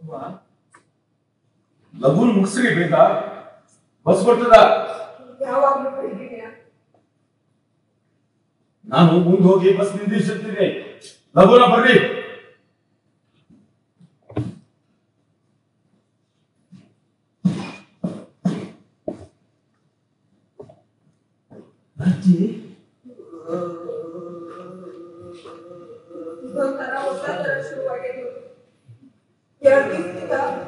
ಲಘುನ್ ಮುಗಿಸ್ರಿ ಬೇಗ ಬಸ್ ಬರ್ತದ ಯಾವಾಗ್ಲೂ ಬೈದಿದ್ಯಾ ನಾನು ಮುಂದೆ ಹೋಗಿ ಬಸ್ ನಿಂದಿರ್ಸಿರ್ತೀನಿ ಲಘುನ ಬರ್ರಿ ಅಜ್ಜಿ ಇದೊಂಥರ ಹೊಸ ತರ ಶುರುವಾಗಿದೆ ಎರಡು ದಿವಸದಿಂದ